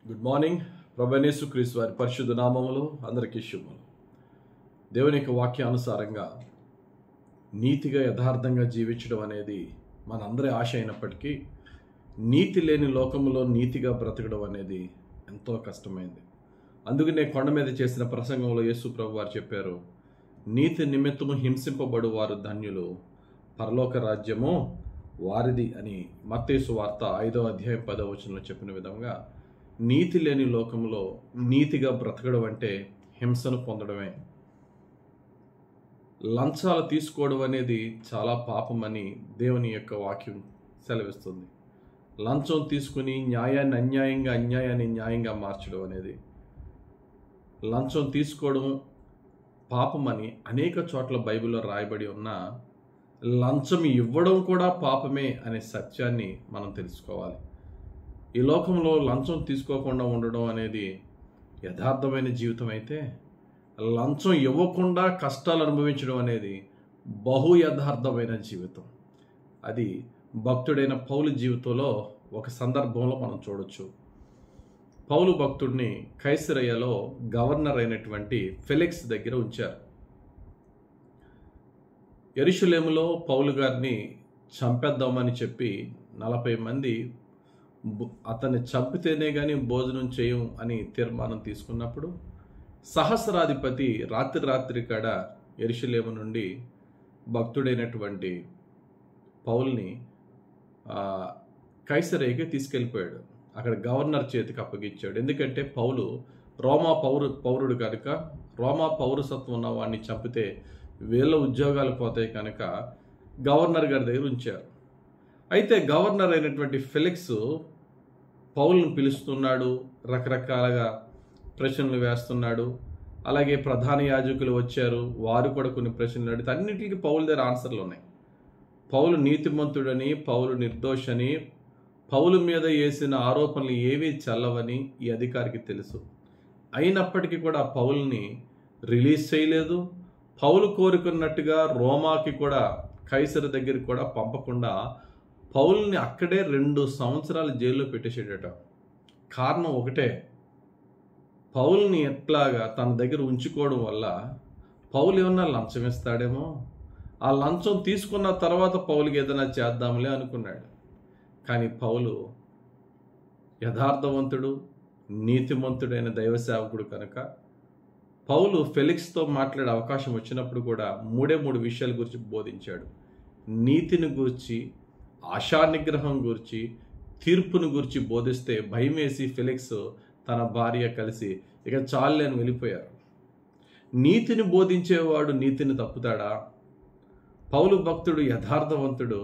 good morning ప్రభనేసు క్రీస్తు వారి పరిశుద్ధ నామములు అందరికీ శుభములు దేవుని యొక్క వాక్యానుసారంగా నీతిగా యథార్థంగా జీవించడం అనేది మనందరి ఆశ అయినప్పటికీ నీతి లేని లోకములో నీతిగా బ్రతకడం అనేది ఎంతో కష్టమైంది అందుకనే కొండ మీద చేసిన ప్రసంగంలో యేసు ప్రభు వారు చెప్పారు నీతి నిమిత్తము హింసింపబడు వారు ధన్యులు పరలోక రాజ్యము వారిది అని మత్తేసు వార్త ఐదో అధ్యాయం పదో వచనంలో చెప్పిన విధంగా నీతి లేని లోకంలో నీతిగా బ్రతకడం అంటే హింసను పొందడమే లంచాలు తీసుకోవడం అనేది చాలా పాపమని దేవుని యొక్క వాక్యం సెలవిస్తుంది లంచం తీసుకుని న్యాయాన్ని అన్యాయంగా అన్యాయాన్ని న్యాయంగా మార్చడం అనేది లంచం తీసుకోవడం పాపమని అనేక చోట్ల బైబిల్లో రాయబడి ఉన్న లంచం ఇవ్వడం కూడా పాపమే అనే సత్యాన్ని మనం తెలుసుకోవాలి ఈ లోకంలో లంచం తీసుకోకుండా ఉండడం అనేది యథార్థమైన జీవితం అయితే లంచం ఇవ్వకుండా కష్టాలు అనుభవించడం అనేది బహు యథార్థమైన జీవితం అది భక్తుడైన పౌలు జీవితంలో ఒక సందర్భంలో మనం చూడొచ్చు పౌలు భక్తుడిని కైసరయ్యలో గవర్నర్ అయినటువంటి ఫెలిక్స్ దగ్గర ఉంచారు ఎరుషులేములో పౌలు గారిని చంపేద్దామని చెప్పి నలభై మంది బు- అతన్ని చంపితేనే కానీ భోజనం చేయం అని తీర్మానం తీసుకున్నప్పుడు సహస్రాధిపతి రాత్రి రాత్రి కాడ ఎరుషులేము నుండి భక్తుడైనటువంటి పౌల్ని ఆ, కైసరేకి తీసుకెళ్ళిపోయాడు అక్కడ గవర్నర్ చేతికి అప్పగించాడు ఎందుకంటే పౌలు రోమా పౌరు పౌరుడు కనుక రోమా పౌరసత్వం ఉన్న వాడిని చంపితే వీళ్ళ ఉద్యోగాలు పోతాయి కనుక గవర్నర్ గారి దగ్గర ఉంచారు అయితే గవర్నర్ అయినటువంటి ఫెలిక్స్ పౌల్ని పిలుస్తున్నాడు రకరకాలుగా ప్రశ్నలు వేస్తున్నాడు అలాగే ప్రధాన యాజకులు వచ్చారు వారు కూడా కొన్ని ప్రశ్నలు అడిగితే అన్నిటికీ పౌల దగ్గర ఆన్సర్లు ఉన్నాయి పౌలు నీతిమంతుడని పౌలు నిర్దోషని పౌలు మీద వేసిన ఆరోపణలు ఏవీ చల్లవని ఈ అధికారికి తెలుసు అయినప్పటికీ కూడా పౌల్ని రిలీజ్ చేయలేదు పౌలు కోరుకున్నట్టుగా రోమాకి కూడా కైసర్ దగ్గరికి కూడా పంపకుండా పౌల్ని అక్కడే రెండు సంవత్సరాలు జైల్లో పెట్టేసేటట కారణం ఒకటే పౌల్ని ఎట్లాగా తన దగ్గర ఉంచుకోవడం వల్ల పౌలు ఏమన్నా లంచం ఇస్తాడేమో ఆ లంచం తీసుకున్న తర్వాత పౌలుకి ఏదైనా చేద్దాంలే అనుకున్నాడు కానీ పౌలు యథార్థవంతుడు నీతిమంతుడైన దైవ సేవకుడు కనుక పౌలు ఫెలిక్స్తో మాట్లాడే అవకాశం వచ్చినప్పుడు కూడా మూడే మూడు విషయాల గురించి బోధించాడు నీతిని గురించి ఆశా నిగ్రహం గురించి తీర్పును గురించి బోధిస్తే భయమేసి ఫెలిక్స్ తన భార్య కలిసి ఇక చాలని వెళ్ళిపోయారు నీతిని బోధించేవాడు నీతిని తప్పుతాడా పౌలు భక్తుడు యథార్థవంతుడు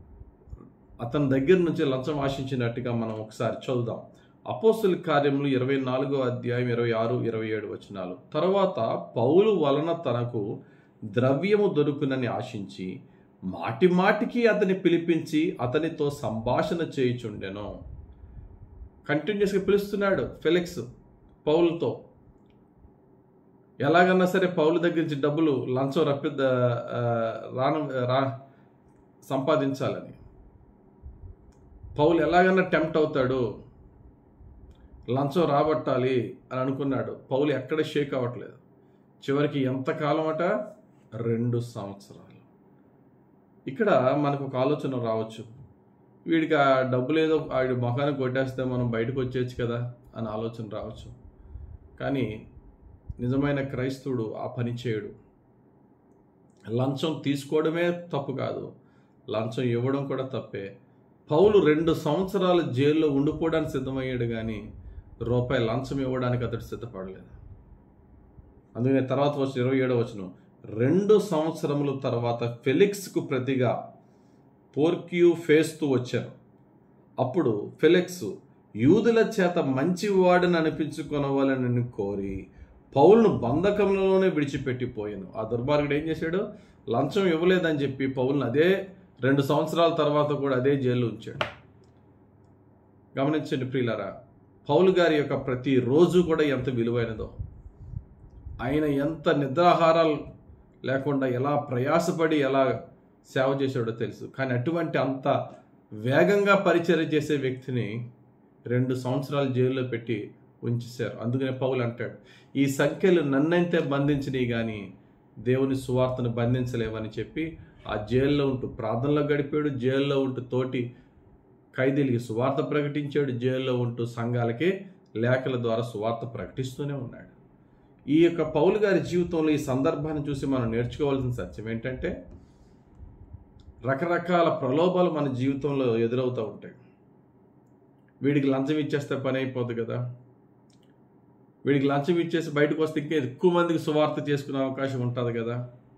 అతని దగ్గర నుంచి లంచం ఆశించినట్టుగా మనం ఒకసారి చదువుదాం అపోస్తుల కార్యములు ఇరవై నాలుగో అధ్యాయం ఇరవై ఆరు ఇరవై ఏడు వచనాలు తర్వాత పౌలు వలన తనకు ద్రవ్యము దొరుకునని ఆశించి మాటి మాటికి అతని పిలిపించి అతనితో సంభాషణ చేయుచుండెను కంటిన్యూస్గా పిలుస్తున్నాడు ఫెలిక్స్ పౌలుతో ఎలాగన్నా సరే పౌలు దగ్గర నుంచి డబ్బులు లంచం రప్పి రాన రా సంపాదించాలని పౌలు ఎలాగన్నా టెంప్ట్ అవుతాడు లంచం రాబట్టాలి అని అనుకున్నాడు పౌలు ఎక్కడ షేక్ అవ్వట్లేదు చివరికి ఎంతకాలం అట రెండు సంవత్సరాలు ఇక్కడ మనకు ఒక ఆలోచన రావచ్చు వీడికి ఆ డబ్బులు ఏదో ఆడి ముఖానికి కొట్టేస్తే మనం బయటకు వచ్చేయచ్చు కదా అని ఆలోచన రావచ్చు కానీ నిజమైన క్రైస్తవుడు ఆ పని చేయడు లంచం తీసుకోవడమే తప్పు కాదు లంచం ఇవ్వడం కూడా తప్పే పౌలు రెండు సంవత్సరాలు జైల్లో ఉండిపోవడానికి సిద్ధమయ్యాడు కానీ రూపాయి లంచం ఇవ్వడానికి అతడు సిద్ధపడలేదు అందుకనే తర్వాత వచ్చిన ఇరవై ఏడో వచ్చిన రెండు సంవత్సరముల తర్వాత ఫెలిక్స్కు ప్రతిగా పోర్క్యూ ఫేస్తూ వచ్చారు అప్పుడు ఫెలిక్స్ యూదుల చేత మంచివాడని అనిపించుకొనవాలని కోరి పౌలను బంధకంలోనే విడిచిపెట్టిపోయాను ఆ దుర్మార్గుడు ఏం చేశాడు లంచం ఇవ్వలేదని చెప్పి పౌలను అదే రెండు సంవత్సరాల తర్వాత కూడా అదే జైల్లో ఉంచాడు గమనించండి ప్రియులారా పౌలు గారి యొక్క ప్రతి రోజు కూడా ఎంత విలువైనదో ఆయన ఎంత నిద్రాహారాలు లేకుండా ఎలా ప్రయాసపడి ఎలా సేవ చేశాడో తెలుసు కానీ అటువంటి అంత వేగంగా పరిచర్య చేసే వ్యక్తిని రెండు సంవత్సరాలు జైల్లో పెట్టి ఉంచేశారు అందుకనే పౌలు అంటాడు ఈ సంఖ్యలు నన్నైతే బంధించినవి కానీ దేవుని సువార్తను బంధించలేవని చెప్పి ఆ జైల్లో ఉంటూ ప్రార్థనలో గడిపాడు జైల్లో ఉంటూ తోటి ఖైదీలకి సువార్త ప్రకటించాడు జైల్లో ఉంటూ సంఘాలకి లేఖల ద్వారా సువార్త ప్రకటిస్తూనే ఉన్నాడు ఈ యొక్క పౌలు గారి జీవితంలో ఈ సందర్భాన్ని చూసి మనం నేర్చుకోవాల్సిన సత్యం ఏంటంటే రకరకాల ప్రలోభాలు మన జీవితంలో ఎదురవుతూ ఉంటాయి వీడికి లంచం ఇచ్చేస్తే పని అయిపోద్ది కదా వీడికి లంచం ఇచ్చేసి బయటకు వస్తే ఇంకా ఎక్కువ మందికి సువార్త చేసుకునే అవకాశం ఉంటుంది కదా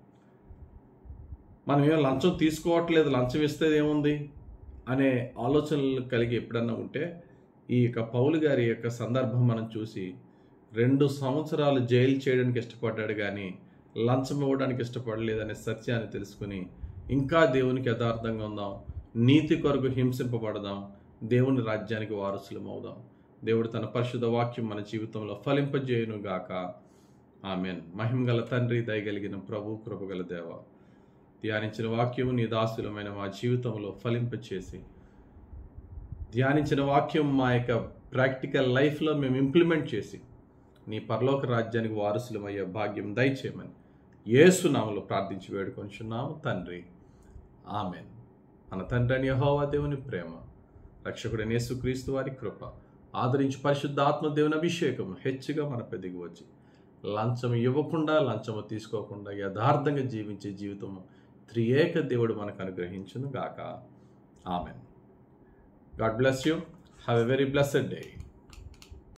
మనం ఏం లంచం తీసుకోవట్లేదు లంచం ఇస్తే ఏముంది అనే ఆలోచనలు కలిగి ఎప్పుడన్నా ఉంటే ఈ యొక్క పౌలు గారి యొక్క సందర్భం మనం చూసి రెండు సంవత్సరాలు జైలు చేయడానికి ఇష్టపడ్డాడు కానీ లంచం ఇవ్వడానికి ఇష్టపడలేదనే సత్యాన్ని తెలుసుకుని ఇంకా దేవునికి యథార్థంగా ఉందాం నీతి కొరకు హింసింపబడదాం దేవుని రాజ్యానికి వారసులం అవుదాం దేవుడు తన పరిశుద్ధ వాక్యం మన జీవితంలో ఫలింపజేయును గాక ఆమెన్ మహిమగల తండ్రి దయగలిగిన ప్రభు కృపగల దేవ ధ్యానించిన వాక్యము నీ దాసులమైన మా జీవితంలో ఫలింపచేసి ధ్యానించిన వాక్యం మా యొక్క ప్రాక్టికల్ లైఫ్లో మేము ఇంప్లిమెంట్ చేసి నీ పరలోక రాజ్యానికి వారసులమయ్యే భాగ్యం దయచేయమని ఏసునామలో ప్రార్థించి వేడుకొంచున్నాము తండ్రి ఆమెన్ మన తండ్రి అని యెహోవా దేవుని ప్రేమ రక్షకుడైన యేసుక్రీస్తు వారి కృప ఆదరించి పరిశుద్ధాత్మ దేవుని అభిషేకం హెచ్చుగా మన పెద్దకి వచ్చి లంచం ఇవ్వకుండా లంచము తీసుకోకుండా యథార్థంగా జీవించే జీవితము త్రియేక దేవుడు మనకు అనుగ్రహించును గాక amen God bless you have a very blessed day